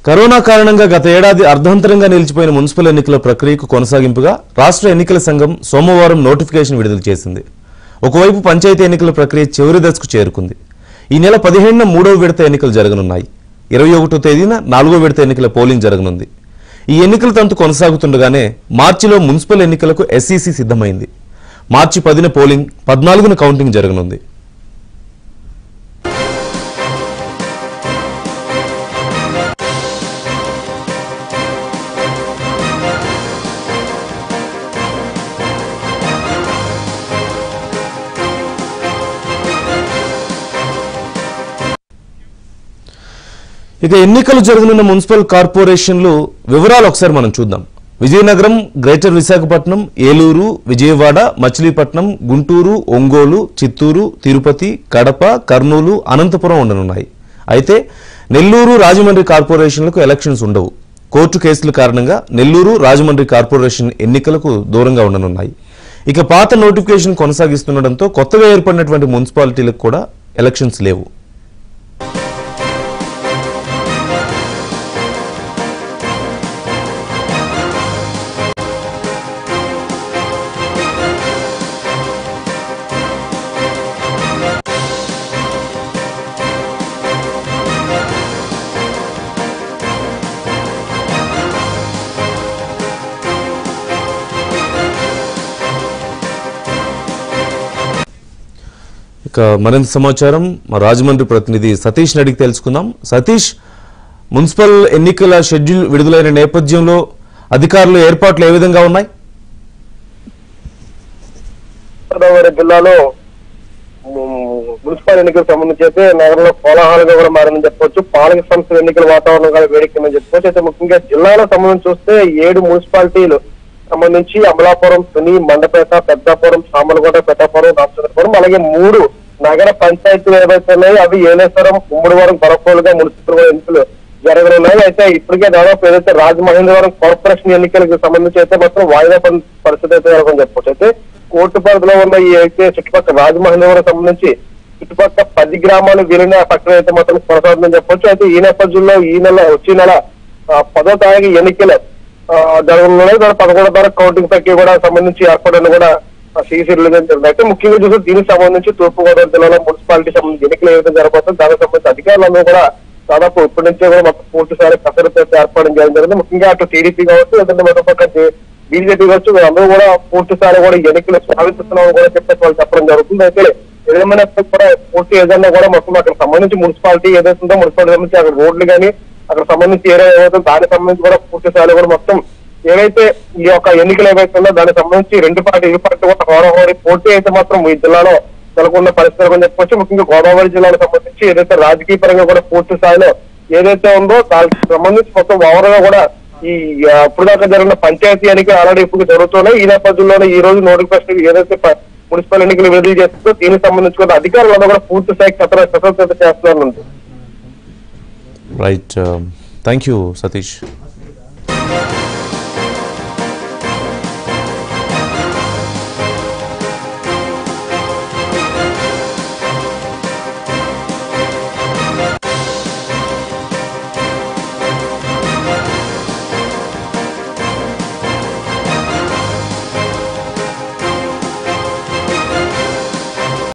corona కారణంగా గత ఏడాది అర్ధంతరంగా నిలిచిపోయిన మున్సిపల్ ఎన్నికల ప్రక్రియకు కొనసాగింపుగా రాష్ట్ర ఎన్నికల సంఘం సోమవారం నోటిఫికేషన్ విడుదల చేసింది ఒకవైపు పంచాయతీ ఎన్నికల ప్రక్రియ చివరి దశకు చేరుకుంది ఈ నెల పదిహేడున మూడవ విడత ఎన్నికలు జరగనున్నాయి ఇరవై ఒకటో తేదీన నాలుగో విడత ఎన్నికల పోలింగ్ జరగనుంది ఈ ఎన్నికల తంతు కొనసాగుతుండగానే మార్చిలో మున్సిపల్ ఎన్నికలకు ఎస్ఈసి సిద్ధమైంది మార్చి పదిన పోలింగ్ పద్నాలుగున కౌంటింగ్ జరగనుంది ఇక ఎన్నికలు జరగనున్న మున్సిపల్ కార్పొరేషన్లు వివరాలు ఒకసారి మనం చూద్దాం విజయనగరం గ్రేటర్ విశాఖపట్నం ఏలూరు విజయవాడ మచిలీపట్నం గుంటూరు ఒంగోలు చిత్తూరు తిరుపతి కడప కర్నూలు అనంతపురం ఉండనున్నాయి అయితే నెల్లూరు రాజమండ్రి కార్పొరేషన్లకు ఎలక్షన్స్ ఉండవు కోర్టు కేసుల కారణంగా నెల్లూరు రాజమండ్రి కార్పొరేషన్ ఎన్నికలకు దూరంగా ఉండనున్నాయి ఇక పాత నోటిఫికేషన్ కొనసాగిస్తుండటంతో కొత్తగా ఏర్పడినటువంటి మున్సిపాలిటీలకు కూడా ఎలక్షన్స్ లేవు ఇక మరింత సమాచారం మా రాజమండ్రి ప్రతినిధి సతీష్ అడిగి తెలుసుకుందాం సతీష్ మున్సిపల్ ఎన్నికల షెడ్యూల్ విడుదలైన నేపథ్యంలో అధికారుల ఏర్పాట్లు ఏ విధంగా ఉన్నాయి గోదావరి జిల్లాలో ము- మున్సిపల్ ఎన్నికలకు సంబంధించి అయితే నగరంలో కోలాహలంగా కూడా మారిందని చెప్పొచ్చు పాలక సంస్థల ఎన్నికల వాతావరణం కూడా వేడెక్కిందని చెప్పొచ్చు అయితే ముఖ్యంగా జిల్లాలో సంబంధించి చూస్తే ఏడు మున్సిపాలిటీలు సంబంధించి అమలాపురం తుని మండపేట పెద్దాపురం సామలకోట పెద్దాపురం రామచంద్రపురం అలాగే మూడు నగర పంచాయతీలు ఏవైతే ఉన్నాయో అవి ఏలేశ్వరం ఉమ్మడివరం గొరపోలుగా మున్సిపల్ ఎన్నికలు జరగనున్నాయి అయితే ఇప్పటికే దాదాపు ఏదైతే రాజమహేంద్రవరం కార్పొరేషన్ ఎన్నికలకు సంబంధించి అయితే మాత్రం వాయిదా పడిన పరిస్థితి అయితే నెలకొని చెప్పొచ్చు అయితే కోర్టు పరిధిలో ఉన్న ఈ అయితే చుట్టుపక్కల రాజమహేంద్రవరం సంబంధించి చుట్టుపక్కల పది గ్రామాలు విలీన ప్రక్రియ అయితే మాత్రం కొనసాగుతుందని చెప్పొచ్చు అయితే ఈ నేపథ్యంలో ఈ నెల వచ్చే నెల ఆ, పదో తారీఖు ఎన్నికలు ఆ, జరగనున్నాయి దాని పదకొండో తారీఖు కౌంటింగ్ ప్రక్రియ కూడా సంబంధించి ఏర్పడని కూడా సీసీ రిలీజ్ అయితే ముఖ్యంగా చూస్తే దీనికి సంబంధించి తూర్పుగోదావరి జిల్లాలో మున్సిపాలిటీ సంబంధించి ఎన్నికలు ఏ విధంగా జరగబోతుంది దానికి సంబంధించి అధికారులందరూ కూడా దాదాపు ఇప్పటి నుంచే కూడా మొత్తం పూర్తి స్థాయి కసరత్తు అయితే ఏర్పడడం చేయడం జరిగింది ముఖ్యంగా అటు టీడీపీ కావచ్చు లేదంటే మరోపక్క బీజేపీ కావచ్చు వీళ్ళందరూ కూడా పూర్తి స్థాయి కూడా ఈ ఎన్నికలు స్వాగతిస్తున్నామని కూడా చెప్పేసి వాళ్ళు చెప్పడం జరుగుతుంది అయితే ఏదేమైనా కూడా పూర్తి ఏదైనా కూడా మొత్తం అక్కడ సంబంధించి మున్సిపాలిటీ ఏదైతే ఉందో మున్సిపాలిటీ సంబంధించి అక్కడ రోడ్లు కానీ అక్కడ సంబంధించి ఏరియా ఏదైతే దానికి సంబంధించి కూడా పూర్తి స్థాయిలో కూడా మొత్తం ఏవైతే ఈ యొక్క ఎన్నికలు ఏవైతే ఉందో దానికి సంబంధించి రెండు పార్టీ ఇరు పార్టీ కూడా హోరాహోరీ పోటీ అయితే మాత్రం ఈ జిల్లాలో నెలకొన్న పరిస్థితులు అని చెప్పొచ్చు ముఖ్యంగా గోదావరి జిల్లాకు సంబంధించి ఏదైతే రాజకీయ పరంగా కూడా పూర్తి స్థాయిలో ఏదైతే ఉందో దానికి సంబంధించి మొత్తం ఓవర్ గా కూడా ఈ ఆ, ఇప్పుడు దాకా జరిగిన పంచాయతీ ఎన్నికలు ఆల్రెడీ ఇప్పుడు జరుగుతున్నాయి ఈ నేపథ్యంలోనే ఈ రోజు నోటిఫికేషన్ ఏదైతే ప- మున్సిపల్ ఎన్నికలు విడుదల చేస్తుందో దీనికి సంబంధించి కూడా అధికారులందరూ కూడా పూర్తి స్థాయి కథ కసరత్తు చేస్తున్నారు రైట్ థ్యాంక్ యూ సతీష్